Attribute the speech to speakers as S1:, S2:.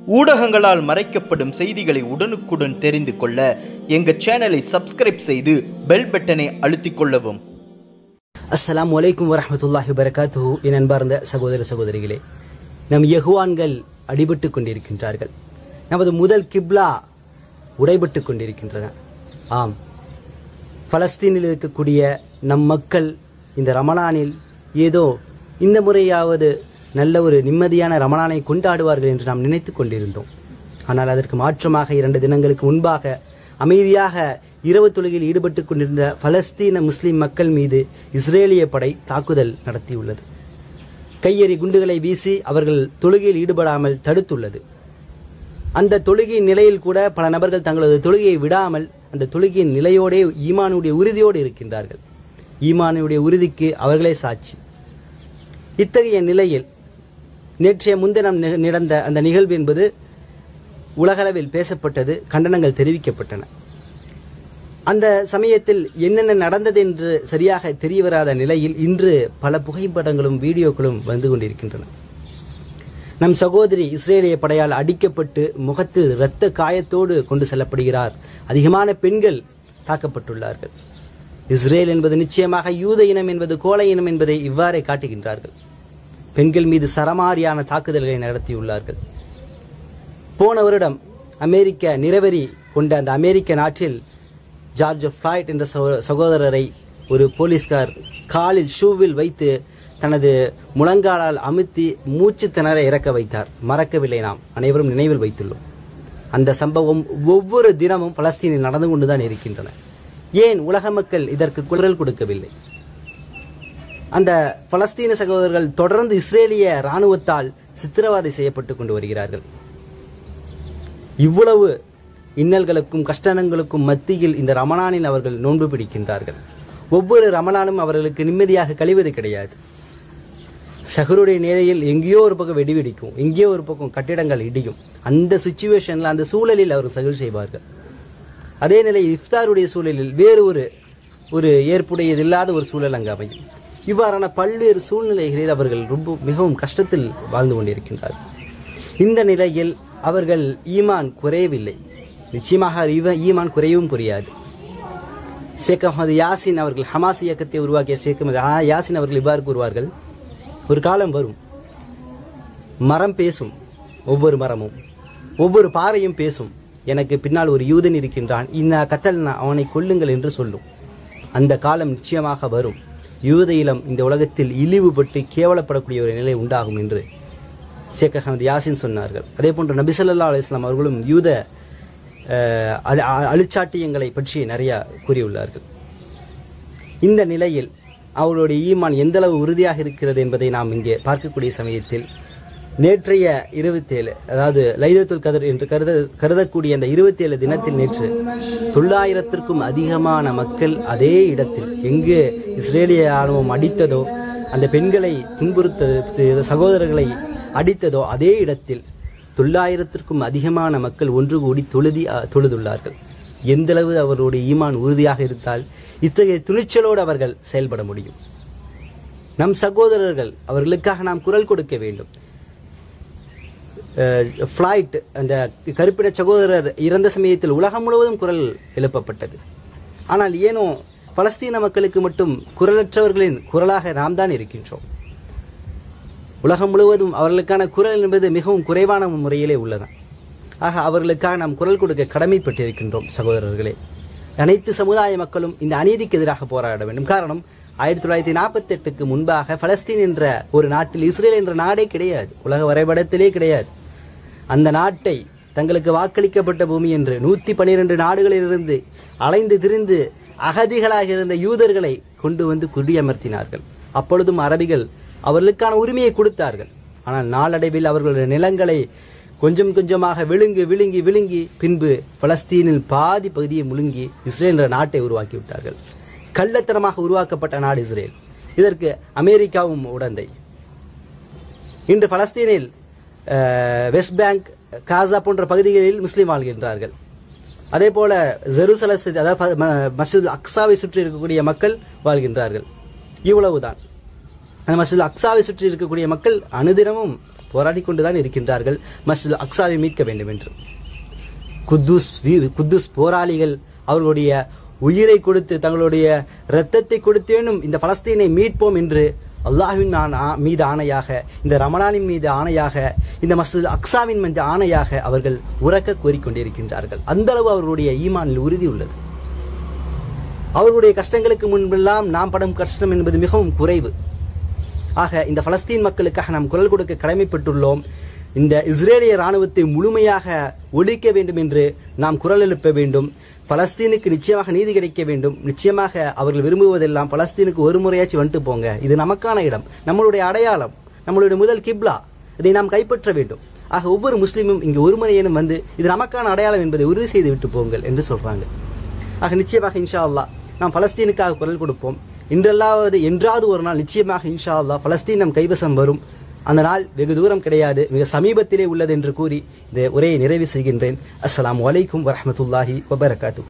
S1: ஊடகங்களால் மறைக்கப்படும் செய்திகளை உடனுக்குடன் தெரிந்து கொள்ள எங்கள் சேனலை சப்ஸ்கிரைப் செய்து பெல் பட்டனை அழுத்திக் கொள்ளவும்
S2: அஸ்ஸலாமு அலைக்கும் வரஹ்மத்துல்லாஹி வரகாத்துஹு என் அன்பார்ந்த சகோதர சகோதரிகளே நம் யகுவான்கள் அடிபட்டு கொண்டிருக்கின்றார்கள் நமது முதல் கிப்லா உடைபட்டு கொண்டிருக்கின்றன ஆம் பலஸ்தீனில் இருக்கக்கூடிய நம் மக்கள் இந்த ரமலானில் ஏதோ இந்த முறையாவது நல்ல ஒரு நிம்மதியான ரமலானை கொண்டாடுவார்கள் என்று நாம் நினைத்து கொண்டிருந்தோம் ஆனால் அதற்கு மாற்றமாக இரண்டு தினங்களுக்கு முன்பாக அமைதியாக இரவு தொழுகையில் ஈடுபட்டு கொண்டிருந்த பலஸ்தீன முஸ்லிம் மக்கள் மீது இஸ்ரேலிய படை தாக்குதல் நடத்தியுள்ளது கையெறி குண்டுகளை வீசி அவர்கள் தொழுகையில் ஈடுபடாமல் தடுத்துள்ளது அந்த தொழுகையின் நிலையில் கூட பல நபர்கள் தங்களது தொழுகையை விடாமல் அந்த தொழுகையின் நிலையோடே ஈமானுடைய உறுதியோடு இருக்கின்றார்கள் ஈமானுடைய உறுதிக்கு அவர்களே சாட்சி இத்தகைய நிலையில் நேற்றைய முன்தினம் நி- நடந்த அந்த நிகழ்வு என்பது உலகளவில் பேசப்பட்டது கண்டனங்கள் தெரிவிக்கப்பட்டன அந்த சமயத்தில் என்னென்ன நடந்தது என்று சரியாக தெரிய வராத நிலையில் இன்று பல புகைப்படங்களும் வீடியோக்களும் வந்து கொண்டிருக்கின்றன நம் சகோதரி இஸ்ரேலிய படையால் அடிக்கப்பட்டு முகத்தில் இரத்த காயத்தோடு கொண்டு செல்லப்படுகிறார் அதிகமான பெண்கள் தாக்கப்பட்டுள்ளார்கள் இஸ்ரேல் என்பது நிச்சயமாக யூத இனம் என்பது கோலை இனம் என்பதை இவ்வாறே காட்டுகின்றார்கள் பெண்கள் மீது சரமாரியான தாக்குதல்களை நடத்தியுள்ளார்கள் போன வருடம் அமெரிக்க நிறவெறி கொண்ட அந்த அமெரிக்க நாட்டில் ஜார்ஜ் ஃபிளாய்ட் என்ற சகோ- சகோதரரை ஒரு போலீஸ்கார் காலில் ஷூவில் வைத்து தனது முழங்காலால் அமுத்தி மூச்சு திணற இறக்க வைத்தார் மறக்கவில்லை நாம் அனைவரும் நினைவில் வைத்துள்ளோம் அந்த சம்பவம் ஒவ்வொரு தினமும் பலஸ்தீனில் நடந்து கொண்டுதான் இருக்கின்றன ஏன் உலக மக்கள் இதற்கு குரல் கொடுக்கவில்லை அந்த பலஸ்தீன சகோதரர்கள் தொடர்ந்து இஸ்ரேலிய இராணுவத்தால் சித்திரவதை செய்யப்பட்டு கொண்டு வருகிறார்கள் இவ்வளவு இன்னல்களுக்கும் கஷ்டங்களுக்கும் மத்தியில் இந்த ரமணானில் அவர்கள் நோன்பு பிடிக்கின்றார்கள் ஒவ்வொரு ரமணானும் அவர்களுக்கு நிம்மதியாக கழிவது கிடையாது சஹருடைய நிலையில் எங்கேயோ ஒரு பக்கம் வெடி வெடிக்கும் எங்கேயோ ஒரு பக்கம் கட்டிடங்கள் இடியும் அந்த சுச்சுவேஷனில் அந்த சூழலில் அவர்கள் சகல் செய்வார்கள் அதே நிலை இஃப்தாருடைய சூழலில் வேறு ஒரு ஒரு ஏற்புடையது இல்லாத ஒரு சூழல் அங்கு அமையும் இவ்வாறான பல்வேறு சூழ்நிலைகளில் அவர்கள் ரொம்ப மிகவும் கஷ்டத்தில் வாழ்ந்து கொண்டிருக்கின்றார்கள் இந்த நிலையில் அவர்கள் ஈமான் குறையவில்லை நிச்சயமாக இவ ஈமான் குறையவும் புரியாது ஷேக் அகமது யாசின் அவர்கள் ஹமாஸ் இயக்கத்தை உருவாக்கிய ஷேக் அகமது ஆ- யாசின் அவர்கள் இவ்வாறு கூறுவார்கள் ஒரு காலம் வரும் மரம் பேசும் ஒவ்வொரு மரமும் ஒவ்வொரு பாறையும் பேசும் எனக்கு பின்னால் ஒரு யூதன் இருக்கின்றான் இந்த கத்தல் அவனை கொல்லுங்கள் என்று சொல்லும் அந்த காலம் நிச்சயமாக வரும் யூத இளம் இந்த உலகத்தில் இழிவுபட்டு கேவலப்படக்கூடிய ஒரு நிலை உண்டாகும் என்று ஷேக் அகமது யாசின் சொன்னார்கள் அதே போன்று நபி ஸல்லல்லாஹு அலைஹி வஸல்லம் அவர்களும் யூத அஹ், அழி- அ- அழிச்சாட்டியங்களை பற்றி நிறைய கூறியுள்ளார்கள் இந்த நிலையில் அவர்களுடைய ஈமான் எந்தளவு உறுதியாக இருக்கிறது என்பதை நாம் இங்கே பார்க்கக்கூடிய சமயத்தில் நேற்றைய இருபத்தேழு அதாவது லைலத்துல் கதர் என்று கருத கருதக்கூடிய அந்த இருபத்தேழு தினத்தில் நேற்று தொள்ளாயிரத்திற்கும் அதிகமான மக்கள் அதே இடத்தில் எங்கு இஸ்ரேலிய ராணுவம் அடித்ததோ அந்த பெண்களை துன்புறுத்த சகோதரர்களை அடித்ததோ அதே இடத்தில் தொள்ளாயிரத்திற்கும் அதிகமான மக்கள் ஒன்று கூடி தொழுதி அ, தொழுதுள்ளார்கள் எந்தளவு அவர்களுடைய ஈமான் உறுதியாக இருந்தால் இத்தகைய துணிச்சலோடு அவர்கள் செயல்பட முடியும் நம் சகோதரர்கள் அவர்களுக்காக நாம் குரல் கொடுக்க வேண்டும் ஃப்ளைட் அந்த கருப்பிட சகோதரர் இறந்த சமயத்தில் உலகம் முழுவதும் குரல் எழுப்பப்பட்டது ஆனால் ஏனோ பலஸ்தீன மக்களுக்கு மட்டும் குரலற்றவர்களின் குரலாக நாம் தான் இருக்கின்றோம் உலகம் முழுவதும் அவர்களுக்கான குரல் என்பது மிகவும் குறைவான முறையிலே உள்ளது ஆக அவர்களுக்காக நாம் குரல் கொடுக்க கடமைப்பட்டிருக்கின்றோம் சகோதரர்களே அனைத்து சமுதாய மக்களும் இந்த அநீதிக்கு எதிராக போராட வேண்டும் காரணம் ஆயிரத்தி தொள்ளாயிரத்தி நாற்பத்தி எட்டுக்கு முன்பாக பலஸ்தீன் என்ற ஒரு நாட்டில் இஸ்ரேல் என்ற நாடே கிடையாது உலக வரைபடத்திலே கிடையாது அந்த நாட்டை தங்களுக்கு வாக்களிக்கப்பட்ட பூமி என்று நூற்றி பன்னிரண்டு நாடுகளிலிருந்து அலைந்து திரிந்து அகதிகளாக இருந்த யூதர்களை கொண்டு வந்து குடியமர்த்தினார்கள் அப்பொழுதும் அரபிகள் அவர்களுக்கான உரிமையை கொடுத்தார்கள் ஆனால் நாளடைவில் அவர்களுடைய நிலங்களை கொஞ்சம் கொஞ்சமாக விழுங்கி விழுங்கி விழுங்கி பின்பு பலஸ்தீனில் பாதி பகுதியை முழுங்கி இஸ்ரேல் என்ற நாட்டை உருவாக்கி விட்டார்கள் கள்ளத்தனமாக உருவாக்கப்பட்ட நாடு இஸ்ரேல் இதற்கு அமெரிக்காவும் உடந்தை இன்று பலஸ்தீனில் அஹ், வெஸ்ட் பேங்க் காசா போன்ற பகுதிகளில் முஸ்லீம் வாழ்கின்றார்கள் அதே போல ஜெருசலஸ் அதாவது ப- ம- மஸ்ஜித் அக்ஸாவை சுற்றி இருக்கக்கூடிய மக்கள் வாழ்கின்றார்கள் இவ்வளவுதான் அந்த மஸ்ஜித் அக்ஸாவை சுற்றி இருக்கக்கூடிய மக்கள் அனுதினமும் போராடி கொண்டுதான் இருக்கின்றார்கள் மஸ்ஜித் அக்ஸாவை மீட்க வேண்டும் என்று குத்தூஸ் வீ- குத்தூஸ் போராளிகள் அவர்களுடைய உயிரை கொடுத்து தங்களுடைய இரத்தத்தை கொடுத்தேனும் இந்த பலஸ்தீனை மீட்போம் என்று அல்லாஹ்வின் ஆன- மீது ஆணையாக இந்த ரமணானின் மீது ஆணையாக இந்த மஸ்ஜித் அக்ஸாவின் மீது ஆணையாக அவர்கள் உறக்க கோரிக்கொண்டிருக்கின்றார்கள் அந்த அளவு அவர்களுடைய ஈமானில் உறுதி உள்ளது அவர்களுடைய கஷ்டங்களுக்கு முன்பெல்லாம் நாம் படும் கஷ்டம் என்பது மிகவும் குறைவு ஆக இந்த பலஸ்தீன் மக்களுக்காக நாம் குரல் கொடுக்க கடமைப்பட்டுள்ளோம் இந்த இஸ்ரேலிய ராணுவத்தை முழுமையாக ஒழிக்க வேண்டும் என்று நாம் குரல் எழுப்ப வேண்டும் பலஸ்தீனுக்கு நிச்சயமாக நீதி கிடைக்க வேண்டும் நிச்சயமாக அவர்கள் விரும்புவதெல்லாம் பலஸ்தீனுக்கு ஒரு முறையாச்சும் வந்துட்டு போங்க இது நமக்கான இடம் நம்மளுடைய அடையாளம் நம்மளுடைய முதல் கிப்லா இதை நாம் கைப்பற்ற வேண்டும் ஆக ஒவ்வொரு முஸ்லீமும் இங்கு ஒரு முறையேனும் வந்து இது நமக்கான அடையாளம் என்பதை உறுதி செய்து விட்டு போங்கள் என்று சொல்றாங்க ஆக நிச்சயமாக இன்ஷா அல்லாஹ் நாம் பலஸ்தீனுக்காக குரல் கொடுப்போம் இன்றல்லாவது என்றாவது ஒரு நாள் நிச்சயமாக இன்ஷா அல்லாஹ் பலஸ்தீன் நம் கைவசம் வரும் அந்த நாள் வெகு தூரம் கிடையாது மிக சமீபத்திலே உள்ளது என்று கூறி இந்த உரையை நிறைவு செய்கின்றேன் அஸ்ஸலாமு அலைக்கும் வரஹ்மத்துல்லாஹி வபரகாத்து